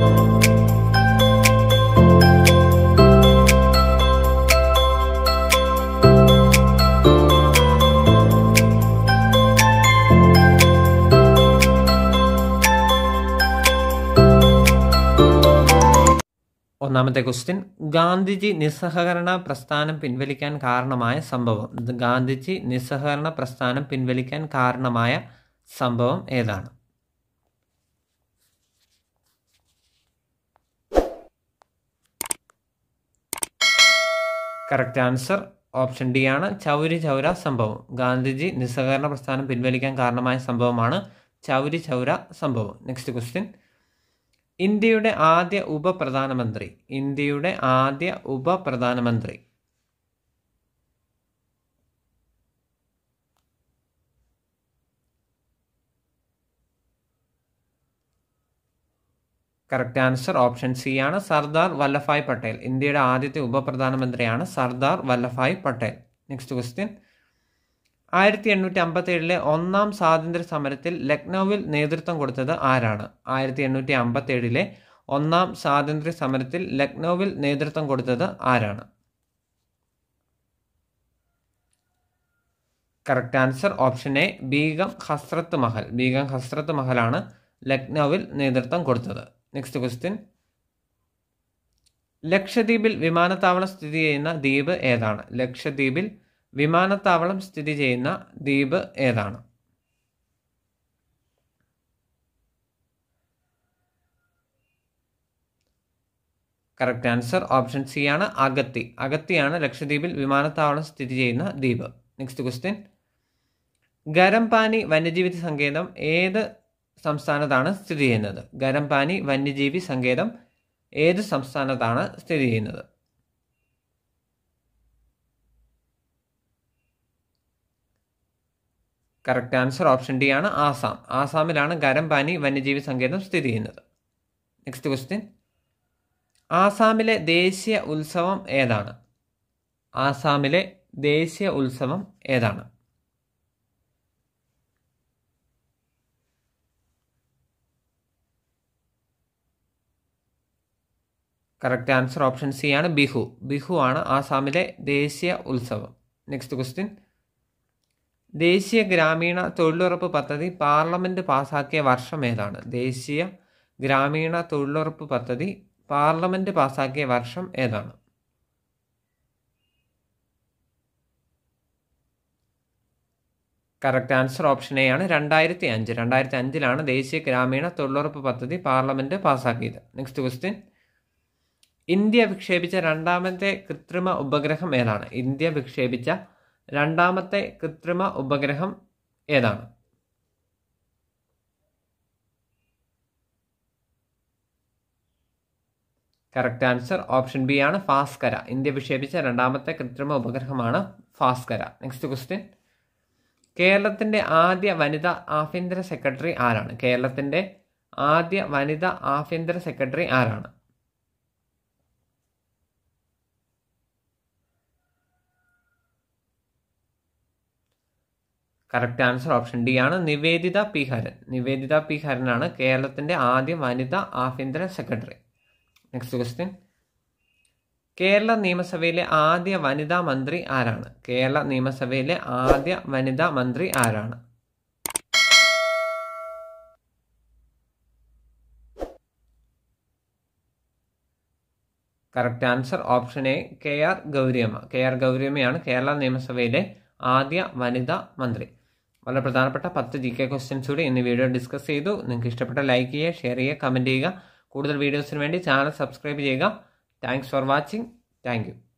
ഒന്നാമത്തെ ക്വസ്റ്റ്യൻ ഗാന്ധിജി നിസ്സഹകരണ പ്രസ്ഥാനം പിൻവലിക്കാൻ കാരണമായ സംഭവം ഇത് ഗാന്ധിജി നിസ്സഹകരണ പ്രസ്ഥാനം പിൻവലിക്കാൻ കാരണമായ സംഭവം ഏതാണ് കറക്റ്റ് ആൻസർ ഓപ്ഷൻ ഡി ആണ് ചൗരി ചൗര സംഭവം ഗാന്ധിജി നിസ്സഹകരണ പ്രസ്ഥാനം പിൻവലിക്കാൻ കാരണമായ സംഭവമാണ് ചൗരി ചൗര സംഭവം നെക്സ്റ്റ് ക്വസ്റ്റ്യൻ ഇന്ത്യയുടെ ആദ്യ ഉപപ്രധാനമന്ത്രി ഇന്ത്യയുടെ ആദ്യ ഉപപ്രധാനമന്ത്രി കറക്റ്റ് ആൻസർ ഓപ്ഷൻ സി ആണ് സർദാർ വല്ലഭായ് പട്ടേൽ ഇന്ത്യയുടെ ആദ്യത്തെ ഉപപ്രധാനമന്ത്രിയാണ് സർദാർ വല്ലഭായ് പട്ടേൽ നെക്സ്റ്റ് ക്വസ്റ്റ്യൻ ആയിരത്തി എണ്ണൂറ്റി അമ്പത്തി ഏഴിലെ ഒന്നാം സ്വാതന്ത്ര്യ സമരത്തിൽ ലക്നൌവിൽ നേതൃത്വം കൊടുത്തത് ആരാണ് ആയിരത്തി എണ്ണൂറ്റി അമ്പത്തി ഏഴിലെ ഒന്നാം സ്വാതന്ത്ര്യ സമരത്തിൽ ലക്നൌവിൽ നേതൃത്വം കൊടുത്തത് ആരാണ് correct answer option A Begum Hazrat Mahal Begum ഹസ്രത്ത് മഹലാണ് ലക്നൌവിൽ നേതൃത്വം കൊടുത്തത് നെക്സ്റ്റ് ക്വസ്റ്റ്യൻ ലക്ഷദ്വീപിൽ വിമാനത്താവളം സ്ഥിതി ചെയ്യുന്ന ദ്വീപ് ഏതാണ് ലക്ഷദ്വീപിൽ വിമാനത്താവളം സ്ഥിതി ചെയ്യുന്ന ദ്വീപ് ഏതാണ് കറക്റ്റ് ആൻസർ ഓപ്ഷൻ സി ആണ് അഗത്തി അഗത്തിയാണ് ലക്ഷദ്വീപിൽ വിമാനത്താവളം സ്ഥിതി ചെയ്യുന്ന ദ്വീപ് നെക്സ്റ്റ് ക്വസ്റ്റ്യൻ ഗരംപാനി വന്യജീവി സങ്കേതം ഏത് സംസ്ഥാനത്താണ് സ്ഥിതി ചെയ്യുന്നത് ഗരംപാനി വന്യജീവി സങ്കേതം ഏത് സംസ്ഥാനത്താണ് സ്ഥിതി ചെയ്യുന്നത് കറക്റ്റ് ആൻസർ ഓപ്ഷൻ ഡി ആണ് ആസാം ആസാമിലാണ് ഗരംപാനി വന്യജീവി സങ്കേതം സ്ഥിതി ചെയ്യുന്നത് നെക്സ്റ്റ് ക്വസ്റ്റ്യൻ ആസാമിലെ ദേശീയ ഉത്സവം ഏതാണ് ആസാമിലെ ദേശീയ ഉത്സവം ഏതാണ് കറക്റ്റ് ആൻസർ ഓപ്ഷൻ സി ആണ് ബിഹു ബിഹു ആണ് ആസാമിലെ ദേശീയ ഉത്സവം നെക്സ്റ്റ് ക്വസ്റ്റ്യൻ ദേശീയ ഗ്രാമീണ തൊഴിലുറപ്പ് പദ്ധതി പാർലമെൻറ്റ് പാസാക്കിയ വർഷം ഏതാണ് ദേശീയ ഗ്രാമീണ തൊഴിലുറപ്പ് പദ്ധതി പാർലമെൻറ്റ് പാസാക്കിയ വർഷം ഏതാണ് കറക്റ്റ് ആൻസർ ഓപ്ഷൻ എ ആണ് രണ്ടായിരത്തി അഞ്ച് രണ്ടായിരത്തി അഞ്ചിലാണ് ദേശീയ ഗ്രാമീണ തൊഴിലുറപ്പ് പദ്ധതി പാർലമെൻറ്റ് പാസാക്കിയത് നെക്സ്റ്റ് ക്വസ്റ്റ്യൻ ഇന്ത്യ വിക്ഷേപിച്ച രണ്ടാമത്തെ കൃത്രിമ ഉപഗ്രഹം ഏതാണ് ഇന്ത്യ വിക്ഷേപിച്ച രണ്ടാമത്തെ കൃത്രിമ ഉപഗ്രഹം ഏതാണ് കറക്റ്റ് ആൻസർ ഓപ്ഷൻ ബി ആണ് ഫാസ്കര ഇന്ത്യ വിക്ഷേപിച്ച രണ്ടാമത്തെ കൃത്രിമ ഉപഗ്രഹമാണ് ഫാസ്കര നെക്സ്റ്റ് ക്വസ്റ്റ്യൻ കേരളത്തിൻ്റെ ആദ്യ വനിതാ ആഭ്യന്തര സെക്രട്ടറി ആരാണ് കേരളത്തിൻ്റെ ആദ്യ വനിതാ ആഭ്യന്തര സെക്രട്ടറി ആരാണ് കറക്റ്റ് ആൻസർ ഓപ്ഷൻ ഡി ആണ് നിവേദിത പി ഹരൻ നിവേദിത പി ഹരനാണ് കേരളത്തിൻ്റെ ആദ്യ വനിതാ ആഭ്യന്തര സെക്രട്ടറി നെക്സ്റ്റ് ക്വസ്റ്റ്യൻ കേരള നിയമസഭയിലെ ആദ്യ വനിതാ മന്ത്രി ആരാണ് കേരള നിയമസഭയിലെ ആദ്യ വനിതാ മന്ത്രി ആരാണ് correct answer option A K R Gouriamma K R ഗൗരിയമ്മയാണ് കേരള നിയമസഭയിലെ ആദ്യ വനിതാ മന്ത്രി വളരെ പ്രധാനപ്പെട്ട പത്ത് ജി കെ ക്വസ്റ്റ്യൻസ് കൂടി ഇന്ന് വീഡിയോ ഡിസ്കസ് ചെയ്തു നിങ്ങൾക്ക് ഇഷ്ടപ്പെട്ട ലൈക്ക് ചെയ്യുക ഷെയർ ചെയ്യുക കമൻറ്റ് ചെയ്യുക കൂടുതൽ വീഡിയോസിന് വേണ്ടി ചാനൽ സബ്സ്ക്രൈബ് ചെയ്യുക താങ്ക്സ് ഫോർ വാച്ചിങ് താങ്ക്